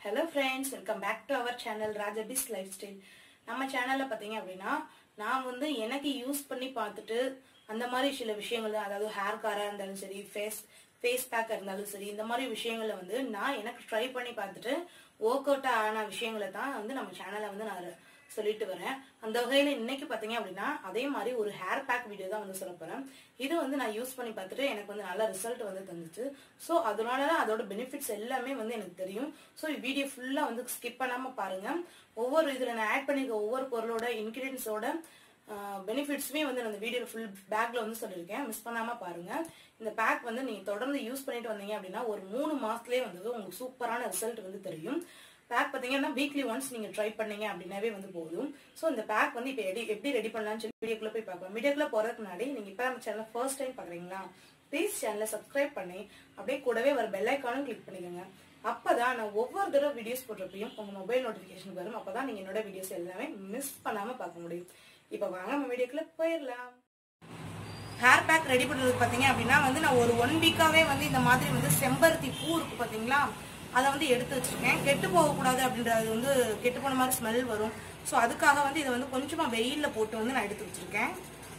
hello friends welcome back to our channel ராஜபிஸ் lifestyle நம்ம சேனலில் பார்த்தீங்க அப்படின்னா நான் வந்து எனக்கு யூஸ் பண்ணி பார்த்துட்டு அந்த மாதிரி சில விஷயங்கள் அதாவது ஹேர் காராக இருந்தாலும் சரி ஃபேஸ் ஃபேஸ் பேக்காக இருந்தாலும் சரி இந்த மாதிரி விஷயங்களை வந்து நான் எனக்கு ட்ரை பண்ணி பார்த்துட்டு ஒர்க் அவுட் ஆன விஷயங்களை தான் வந்து நம்ம சேனலில் வந்து நான் சொல்லிட்டு வரேன் அந்த வகையில் இன்னைக்கு பார்த்தீங்க அப்படின்னா அதே மாதிரி ஒரு ஹேர் பேக் வீடியோ தான் வந்து சொல்ல போகிறேன் இது வந்து நான் யூஸ் பண்ணி பார்த்துட்டு எனக்கு வந்து நல்ல ரிசல்ட் வந்து தந்துச்சு ஸோ அதனால தான் அதோட பெனிஃபிட்ஸ் எல்லாமே வந்து எனக்கு தெரியும் ஸோ வீடியோ ஃபுல்லாக வந்து ஸ்கிப் பண்ணாமல் பாருங்கள் ஒவ்வொரு இதில் நான் ஆட் பண்ணியிருக்க ஒவ்வொரு பொருளோட இன்க்ரீடியன்ஸோட பெனிஃபிட்ஸுமே வந்து நான் இந்த வீடியோ ஃபுல் பேக்கில் வந்து சொல்லியிருக்கேன் மிஸ் பண்ணாமல் பாருங்கள் இந்த பேக் வந்து நீங்கள் தொடர்ந்து யூஸ் பண்ணிட்டு வந்தீங்க அப்படின்னா ஒரு மூணு மாதத்துலேயே வந்து உங்களுக்கு சூப்பரான ரிசல்ட் வந்து தெரியும் பேக் பார்த்தீங்கன்னா வீக்லி ஒன்ஸ் நீங்கள் ட்ரை பண்ணீங்க அப்படின்னாவே வந்து போதும் ஸோ இந்த பேக் வந்து இப்போ எடி எப்படி ரெடி பண்ணலாம்னு சொல்லி வீடியோக்குள்ளே போய் பார்க்கலாம் வீடியோக்குள்ளே போகிறதுக்கு முன்னாடி நீங்கள் இப்போ நம்ம சேனல் ஃபர்ஸ்ட் டைம் பார்க்குறீங்களா ப்ளீஸ் சேனலை சப்ஸ்கிரைப் பண்ணி அப்படியே கூடவே வர பெல் ஐக்கானும் கிளிக் பண்ணிக்கோங்க அப்பதான் நான் ஒவ்வொரு தடவை வீடியோஸ் போடுறப்பையும் உங்கள் மொபைல் நோட்டிஃபிகேஷன் வரும் அப்போ தான் நீங்கள் என்னோட வீடியோஸ் எல்லாமே மிஸ் பண்ணாமல் பார்க்க முடியும் இப்போ வாங்க நம்ம வீடியோக்குள்ளே போயிடலாம் ஹேர் பேக் ரெடி பண்ணுறதுக்கு பார்த்தீங்க அப்படின்னா வந்து நான் ஒரு ஒன் வீக்காகவே வந்து இந்த மாதிரி வந்து செம்பருத்தி பூ இருக்கு பார்த்தீங்களா அதை வந்து எடுத்து வச்சிருக்கேன் கெட்டு போகக்கூடாது அப்படின்றது வந்து கெட்டு போன மாதிரி ஸ்மெல் வரும் ஸோ அதுக்காக வந்து இதை வந்து கொஞ்சமாக வெயிலில் போட்டு வந்து நான் எடுத்து வச்சிருக்கேன்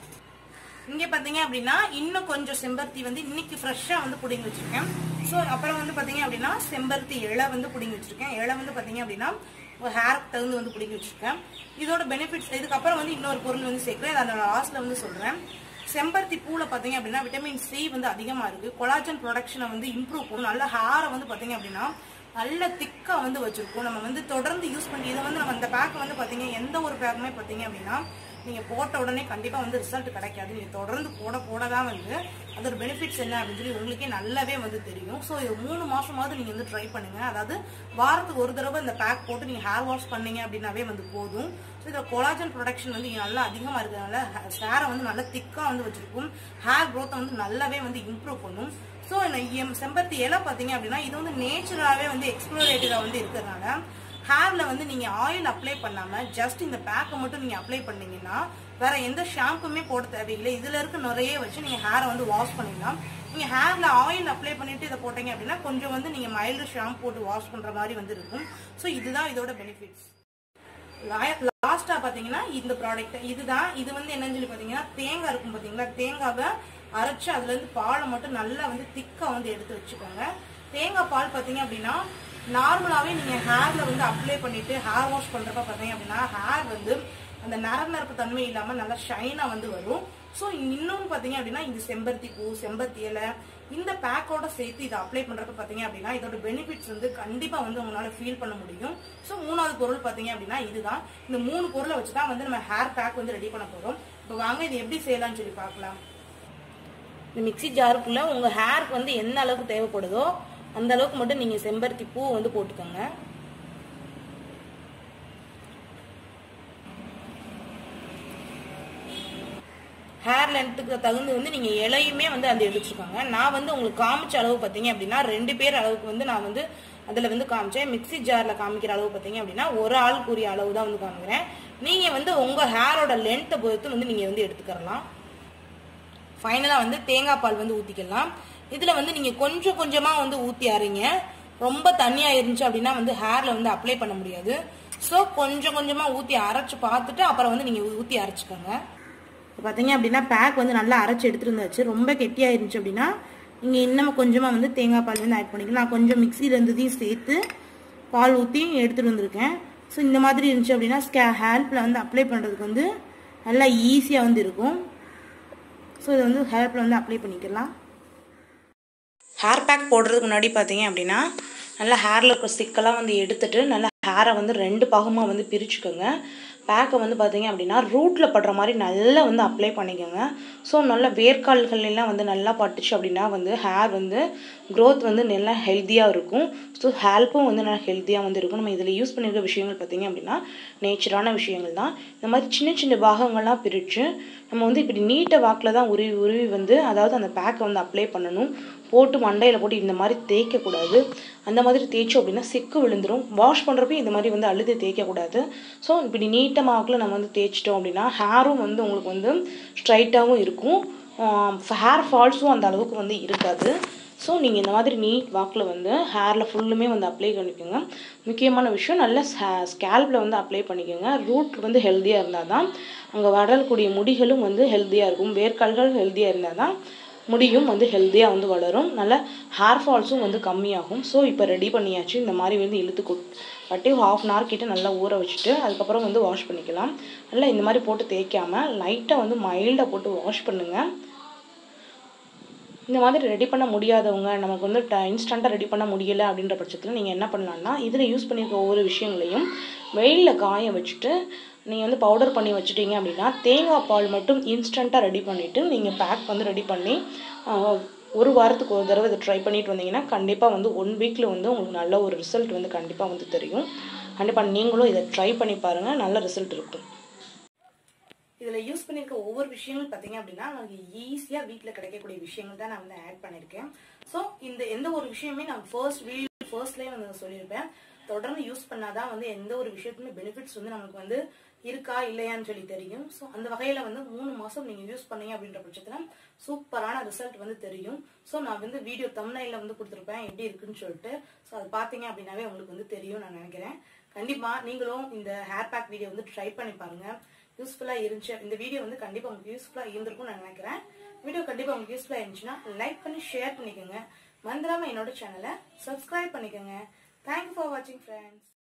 இங்கே பார்த்தீங்க அப்படின்னா இன்னும் கொஞ்சம் செம்பருத்தி வந்து இன்னைக்கு ஃப்ரெஷ்ஷாக வந்து பிடிங்கி வச்சிருக்கேன் ஸோ அப்புறம் வந்து பார்த்தீங்க அப்படின்னா செம்பருத்தி இலை வந்து பிடிங்கி வச்சிருக்கேன் இலை வந்து பார்த்தீங்க அப்படின்னா ஹேருக்கு தகுந்து வந்து பிடிங்கி வச்சிருக்கேன் இதோட பெனிஃபிட்ஸ் இதுக்கப்புறம் வந்து இன்னொரு பொருள் வந்து சேர்க்குறேன் அதை நான் லாஸ்ட்டில் வந்து சொல்கிறேன் செம்பருத்தி பூவில் பார்த்தீங்க அப்படின்னா விட்டமின் சி வந்து அதிகமாக இருக்குது கொலாஜன் ப்ரொடக்ஷனை வந்து இம்ப்ரூவ் பண்ணும் நல்ல ஹேரை வந்து பார்த்தீங்க அப்படின்னா நல்ல திக்காக வந்து வச்சுருக்கோம் நம்ம வந்து தொடர்ந்து யூஸ் பண்ணி இதை வந்து நம்ம அந்த பேக் வந்து பார்த்தீங்க எந்த ஒரு பேக்குமே பார்த்தீங்க அப்படின்னா நீங்கள் போட்ட உடனே கண்டிப்பாக வந்து ரிசல்ட் கிடைக்காது நீங்கள் தொடர்ந்து போட போட தான் வந்து அதோட பெனிஃபிட்ஸ் என்ன அப்படின்னு சொல்லி உங்களுக்கே நல்லாவே வந்து தெரியும் ஸோ இது மூணு மாதமாவது நீங்கள் வந்து ட்ரை பண்ணுங்கள் அதாவது வாரத்துக்கு ஒரு தடவை இந்த பேக் போட்டு நீங்கள் ஹேர் வாஷ் பண்ணீங்க அப்படின்னாவே வந்து போதும் ஸோ இதில் கொலாஜன் ப்ரொடக்ஷன் வந்து நல்லா அதிகமாக இருக்கிறதுனால ஹேரை வந்து நல்லா திக்காக வந்து வச்சுருக்கும் ஹேர் க்ரோத்தை வந்து நல்லாவே வந்து இம்ப்ரூவ் பண்ணும் ஸோ எம் செம்பருத்தி இலை பார்த்தீங்க அப்படின்னா இது வந்து நேச்சுரலாகவே வந்து எக்ஸ்ப்ளோரேட்டிவாக வந்து இருக்கிறதுனால ஹேரில் வந்து நீங்கள் ஆயில் அப்ளை பண்ணாமல் ஜஸ்ட் இந்த பேக்கை மட்டும் நீங்கள் அப்ளை பண்ணீங்கன்னா வேற எந்த ஷாம்புமே போட தேவையில்லை இதில் இருக்க நிறைய வச்சு நீங்கள் ஹேரை வந்து வாஷ் பண்ணிடலாம் நீங்கள் ஹேரில் ஆயில் அப்ளை பண்ணிட்டு இதை போட்டீங்க அப்படின்னா கொஞ்சம் வந்து நீங்கள் மைல்டு ஷாம்பு போட்டு வாஷ் பண்ணுற மாதிரி வந்து இருக்கும் ஸோ இதுதான் இதோட பெனிஃபிட்ஸ் லாஸ்டா பாத்தீங்கன்னா இந்த ப்ராடக்ட் இதுதான் இது வந்து என்னன்னு சொல்லி பாத்தீங்கன்னா தேங்காய் இருக்கும் பாத்தீங்களா தேங்காவை அரைச்சு அதுல இருந்து பாலை மட்டும் நல்லா வந்து திக்கா வந்து எடுத்து வச்சுக்கோங்க தேங்காய் பால் பாத்தீங்க அப்படின்னா நார்மலாவே நீங்க ஹேர்ல வந்து அப்ளை பண்ணிட்டு ஹேர் வாஷ் பண்றப்ப பாத்தீங்க அப்படின்னா ஹேர் வந்து அந்த நர நரப்பு தன்மை இல்லாம நல்லா ஷைனா வந்து வரும் ஸோ இன்னொன்று பார்த்தீங்க அப்படின்னா இந்த செம்பருத்தி பூ செம்பருத்தி இலை இந்த பேக்கோட சேர்த்து இதை அப்ளை பண்ணுறப்ப பார்த்தீங்க அப்படின்னா இதோட பெனிஃபிட்ஸ் வந்து கண்டிப்பாக வந்து உங்களால் ஃபீல் பண்ண முடியும் ஸோ மூணாவது பொருள் பார்த்தீங்க அப்படின்னா இதுதான் இந்த மூணு பொருளை வச்சு தான் வந்து நம்ம ஹேர் பேக் வந்து ரெடி பண்ண போகிறோம் இப்போ வாங்க இது எப்படி செய்யலாம்னு சொல்லி பார்க்கலாம் இந்த மிக்சி ஜாருக்குள்ளே உங்கள் ஹேருக்கு வந்து எந்த அளவுக்கு தேவைப்படுதோ அந்த அளவுக்கு மட்டும் நீங்கள் செம்பருத்தி பூ வந்து போட்டுக்கோங்க ஹேர் லென்த்துக்கு தகுந்து வந்து நீங்கள் இலையுமே வந்து அந்த எடுத்துருக்காங்க நான் வந்து உங்களுக்கு காமிச்ச அளவு பார்த்தீங்க அப்படின்னா ரெண்டு பேர் அளவுக்கு வந்து நான் வந்து அதில் வந்து காமிச்சேன் மிக்சி ஜாரில் காமிக்கிற அளவு பார்த்தீங்க அப்படின்னா ஒரு ஆளுக்குரிய அளவு தான் வந்து காமிக்கிறேன் நீங்கள் வந்து உங்கள் ஹேரோட லென்த்தை பொறுத்து வந்து நீங்கள் வந்து எடுத்துக்கிறலாம் ஃபைனலாக வந்து தேங்காய் பால் வந்து ஊற்றிக்கலாம் இதில் வந்து நீங்கள் கொஞ்சம் கொஞ்சமாக வந்து ஊற்றி அரைங்க ரொம்ப தண்ணியாக இருந்துச்சு அப்படின்னா வந்து ஹேரில் வந்து அப்ளை பண்ண முடியாது ஸோ கொஞ்சம் கொஞ்சமாக ஊற்றி அரைச்சி பார்த்துட்டு அப்புறம் வந்து நீங்கள் ஊற்றி அரைச்சிக்கோங்க இப்போ பார்த்தீங்க அப்படின்னா பேக் வந்து நல்லா அரைச்சி எடுத்துட்டு இருந்தாச்சு ரொம்ப கெட்டியாக இருந்துச்சு அப்படின்னா நீங்கள் இன்னும் கொஞ்சமாக வந்து தேங்காய் பால் வந்து ஆட் பண்ணிக்கலாம் நான் கொஞ்சம் மிக்சியில் இருந்ததையும் சேர்த்து பால் ஊற்றி எடுத்துகிட்டு வந்திருக்கேன் ஸோ இந்த மாதிரி இருந்துச்சு அப்படின்னா ஸ்கே ஹேர்ப்பில் வந்து அப்ளை பண்ணுறதுக்கு வந்து நல்லா ஈஸியாக வந்து இருக்கும் ஸோ இதை வந்து ஹேர்ப்பில் வந்து அப்ளை பண்ணிக்கலாம் ஹேர் பேக் போடுறதுக்கு முன்னாடி பார்த்தீங்க அப்படின்னா நல்லா ஹேரில் இருக்க ஸ்டிக்கெல்லாம் வந்து எடுத்துட்டு நல்லா ஹேரை வந்து ரெண்டு பாகமாக வந்து பிரிச்சுக்கோங்க பேக்கை வந்து பார்த்தீங்க அப்படின்னா ரூட்டில் படுற மாதிரி நல்லா வந்து அப்ளை பண்ணிக்கோங்க ஸோ நல்ல வேர்க்கால்கள்லாம் வந்து நல்லா பட்டுச்சு அப்படின்னா வந்து ஹேர் வந்து க்ரோத் வந்து நல்லா ஹெல்த்தியாக இருக்கும் ஸோ ஹேல்ப்பும் வந்து நல்லா ஹெல்த்தியாக வந்து இருக்கும் நம்ம இதில் யூஸ் பண்ணியிருக்க விஷயங்கள் பார்த்தீங்க அப்படின்னா நேச்சரான விஷயங்கள் தான் இந்த மாதிரி சின்ன சின்ன பாகங்கள்லாம் பிரித்து நம்ம வந்து இப்படி நீட்டை வாக்கில் தான் உருவி உருவி வந்து அதாவது அந்த பேக்கை வந்து அப்ளை பண்ணணும் போட்டு மண்டையில் போட்டு இந்த மாதிரி தேய்க்கக்கூடாது அந்த மாதிரி தேய்ச்சோம் அப்படின்னா சிக்கு விழுந்துடும் வாஷ் பண்ணுறப்ப இந்த மாதிரி வந்து அழுது தேய்க்கக்கூடாது ஸோ இப்படி நீட்ட மாவுக்கில் நம்ம வந்து தேய்ச்சிட்டோம் அப்படின்னா ஹேரும் வந்து உங்களுக்கு வந்து ஸ்ட்ரைட்டாகவும் இருக்கும் ஹேர் ஃபால்ஸும் அந்த அளவுக்கு வந்து இருக்காது ஸோ நீங்கள் இந்த மாதிரி நீட் வாக்கில் வந்து ஹேரில் ஃபுல்லுமே வந்து அப்ளை பண்ணிக்கோங்க முக்கியமான விஷயம் நல்ல ஸ்கேல்பில் வந்து அப்ளை பண்ணிக்கோங்க ரூட் வந்து ஹெல்த்தியாக இருந்தால் தான் அங்கே வளரக்கூடிய முடிகளும் வந்து ஹெல்த்தியாக இருக்கும் வேர்க்கால்கள் ஹெல்த்தியாக இருந்தால் தான் முடியும் வந்து ஹெல்த்தியாக வந்து வளரும் நல்ல ஹேர் ஃபால்ஸும் வந்து கம்மியாகும் ஸோ இப்போ ரெடி பண்ணியாச்சு இந்த மாதிரி வந்து இழுத்து கொட் கட்டி ஹாஃப் அன் ஹவர் கிட்ட நல்லா ஊற வச்சுட்டு அதுக்கப்புறம் வந்து வாஷ் பண்ணிக்கலாம் நல்லா இந்த மாதிரி போட்டு தேய்க்காமல் லைட்டாக வந்து மைல்டாக போட்டு வாஷ் பண்ணுங்கள் இந்த மாதிரி ரெடி பண்ண முடியாதவங்க நமக்கு வந்து ட இன்ஸ்டண்ட்டாக ரெடி பண்ண முடியலை அப்படின்ற பட்சத்தில் நீங்கள் என்ன பண்ணலான்னா இதில் யூஸ் பண்ணியிருக்க ஒவ்வொரு விஷயங்களையும் வெயிலில் காய வச்சுட்டு நீங்கள் வந்து பவுடர் பண்ணி வச்சுட்டீங்க அப்படின்னா தேங்காய் பால் மட்டும் இன்ஸ்டண்ட்டாக ரெடி பண்ணிவிட்டு நீங்கள் பேக் வந்து ரெடி பண்ணி ஒரு வாரத்துக்கு ஒரு தடவை இதை ட்ரை பண்ணிட்டு வந்தீங்கன்னா கண்டிப்பாக வந்து ஒன் வீக்கில் வந்து உங்களுக்கு நல்ல ஒரு ரிசல்ட் வந்து கண்டிப்பாக வந்து தெரியும் கண்டிப்பாக நீங்களும் இதை ட்ரை பண்ணி பாருங்கள் நல்ல ரிசல்ட் இருக்கும் இதில் யூஸ் பண்ணியிருக்க ஒவ்வொரு விஷயங்களும் பார்த்தீங்க அப்படின்னா நமக்கு ஈஸியாக வீட்டில் கிடைக்கக்கூடிய விஷயங்கள் தான் நான் வந்து ஆட் பண்ணியிருக்கேன் ஸோ இந்த எந்த ஒரு விஷயமே நான் ஃபர்ஸ்ட் வீடியோ ஃபர்ஸ்ட்லேயே வந்து சொல்லியிருப்பேன் தொடர்ந்து யூஸ் பண்ணாதான் வந்து எந்த ஒரு விஷயத்துமே பெனிஃபிட்ஸ் வந்து நமக்கு வந்து இருக்கா இல்லையான்னு சொல்லி தெரியும் ஸோ அந்த வகையில் வந்து மூணு மாதம் நீங்கள் யூஸ் பண்ணீங்க அப்படின்ற பட்சத்தில் சூப்பரான ரிசல்ட் வந்து தெரியும் ஸோ நான் வந்து வீடியோ தமிழ்நாட்டில் வந்து கொடுத்துருப்பேன் எப்படி இருக்குன்னு சொல்லிட்டு ஸோ அது பார்த்தீங்க அப்படின்னாவே உங்களுக்கு வந்து தெரியும் நான் நினைக்கிறேன் கண்டிப்பாக நீங்களும் இந்த ஹேர் பேக் வீடியோ வந்து ட்ரை பண்ணி பாருங்கள் யூஸ்ஃபுல்லாக இருந்துச்சு இந்த வீடியோ வந்து கண்டிப்பாக உங்களுக்கு யூஸ்ஃபுல்லாக இருந்திருக்கும் நான் நினைக்கிறேன் வீடியோ கண்டிப்பாக உங்களுக்கு யூஸ்ஃபுல்லாக இருந்துச்சுன்னா லைக் பண்ணி ஷேர் பண்ணிக்கோங்க மறந்துடாம என்னோட சேனலை சப்ஸ்கிரைப் பண்ணிக்கோங்க தேங்க்யூ ஃபார் வாட்சிங் ஃப்ரெண்ட்ஸ்